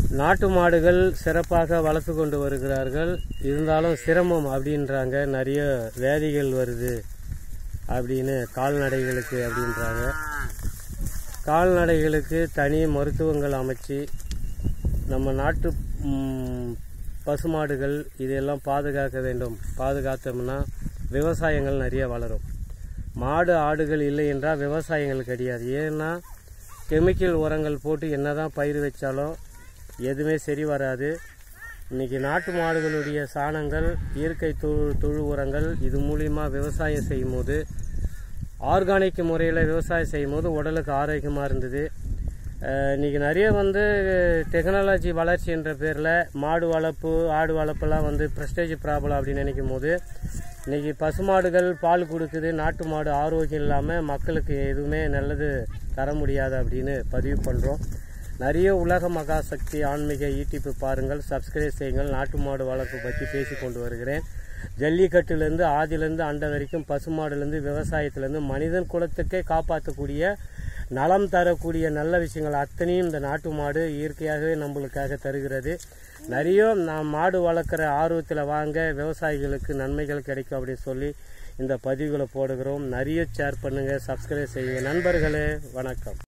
நாட்டு மாடுகள் சிறப்பாக வளர்த்து கொண்டு வருகிறார்கள் இருந்தாலும் சிரமம் அப்படின்றாங்க நிறைய வியாதிகள் வருது அப்படின்னு கால்நடைகளுக்கு அப்படின்றாங்க கால்நடைகளுக்கு தனி மருத்துவங்கள் அமைச்சு நம்ம நாட்டு ம், பசுமாடுகள் இதெல்லாம் பாதுகாக்க வேண்டும் பாதுகாத்தோம்னா விவசாயங்கள் நிறைய வளரும் மாடு ஆடுகள் இல்லை என்றால் விவசாயங்கள் கிடையாது ஏன்னா கெமிக்கல் உரங்கள் போட்டு என்னதான் பயிர் வச்சாலும் எதுவுமே சரி வராது இன்னைக்கு நாட்டு மாடுகளுடைய சாணங்கள் இயற்கை தொழு தொழு உரங்கள் இது மூலிமா விவசாயம் செய்யும் போது ஆர்கானிக் முறையில் விவசாயம் செய்யும் போது உடலுக்கு ஆரோக்கியமாக இருந்தது அஹ் இன்னைக்கு நிறைய வந்து டெக்னாலஜி வளர்ச்சி என்ற பேரில் மாடு வளர்ப்பு ஆடு வளர்ப்பெல்லாம் வந்து ப்ரெஸ்டேஜ் ப்ராப்ளம் அப்படின்னு நினைக்கும் போது இன்னைக்கு பசுமாடுகள் பால் கொடுக்குது நாட்டு மாடு ஆரோக்கியம் இல்லாமல் மக்களுக்கு எதுவுமே நல்லது தர முடியாது அப்படின்னு பதிவு பண்ணுறோம் நிறைய உலக மகாசக்தி ஆன்மீக யூடியூப் பாருங்கள் சப்ஸ்கிரைப் செய்யுங்கள் நாட்டு மாடு வளர்ப்பு பற்றி பேசி கொண்டு வருகிறேன் ஜல்லிக்கட்டுலேருந்து ஆதிலேருந்து அண்டை வரைக்கும் பசுமாடுலேருந்து விவசாயத்துலேருந்து மனிதன் குலத்துக்கே காப்பாற்றக்கூடிய நலம் தரக்கூடிய நல்ல விஷயங்கள் அத்தனையும் இந்த நாட்டு மாடு இயற்கையாகவே நம்மளுக்காக தருகிறது நிறைய நான் மாடு வளர்க்குற ஆர்வத்தில் வாங்க விவசாயிகளுக்கு நன்மைகள் கிடைக்கும் அப்படின்னு சொல்லி இந்த பதிவுகளை போடுகிறோம் நிறைய ஷேர் பண்ணுங்கள் சப்ஸ்கிரைப் செய்யுங்க நண்பர்களே வணக்கம்